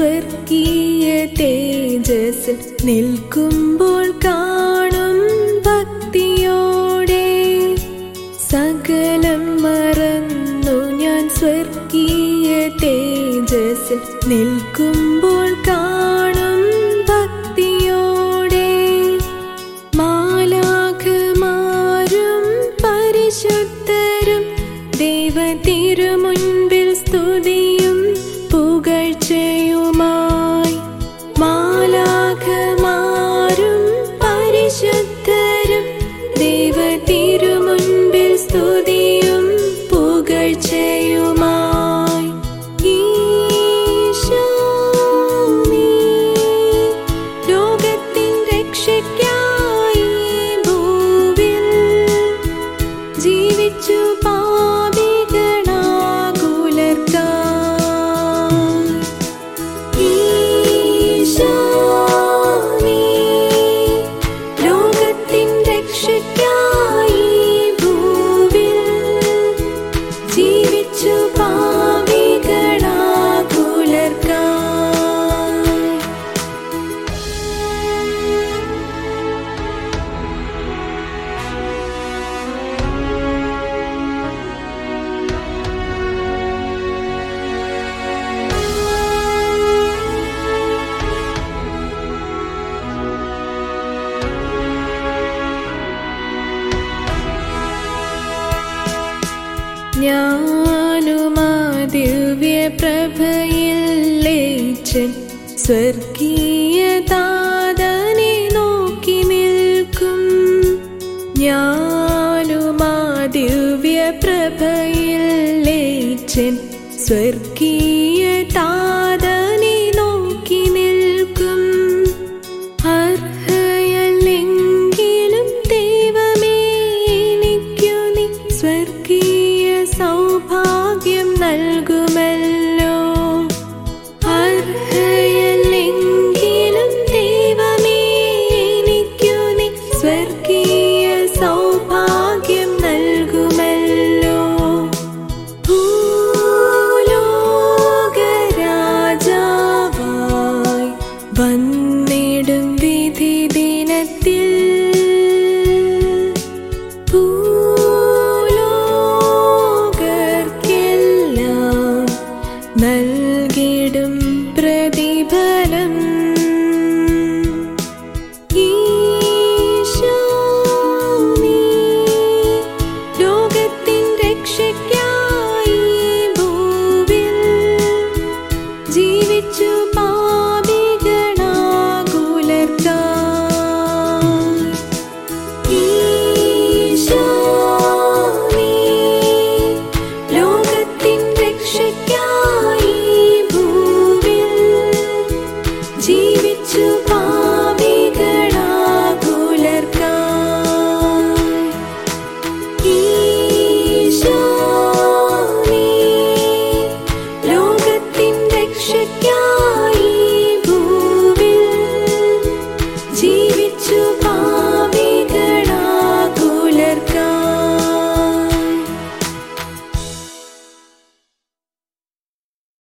സ്വർഗീയ തേജസ്സിൽ നിൽക്കുമ്പോൾ കാണും ഭക്തിയോടെ സകലം മറന്നു ഞാൻ സ്വർഗീയ തേജസ്സിൽ നിൽക്കുമ്പോൾ കാണും ഭക്തിയോടെ മാലാഖമാരും പരിശുദ്ധരും ദൈവ തിരുമുൻപിൽ സ്തുതിയും പുകഴ്ചയുമായി മാലാഖമാരും പരിശുദ്ധരും ദൈവ തിരുമുൻപിൽ സ്തുതിയും പുകഴ്ചയുമായി ഈശോ നീ ലോകത്തിൻ രക്ഷയ്ക്കായി ഭൂവിൽ ജീവിച്ചു പാപികളാകുലർക്കായി ഈശോ നീ ലോകത്തിൻ രക്ഷയ്ക്കായി ഭൂവിൽ ജീവിച്ചു പാപികളാകുലർക്കായി ഞാനുമാ ദിവ്യ പ്രഭയിൽ ലയിച്ചൻ സ്വർഗീയ താതനെ നോക്കി നിൽക്കും ഞാനുമാ ദിവ്യ പ്രഭയിൽ ലയിച്ചൻ സ്വർഗീയ താതനെ നോക്കി നിൽക്കും അർഹയല്ലെങ്കിലും ദൈവമേ എനിക്കു നീ സ്വർഗീയ സൗഭാഗ്യം നൽകു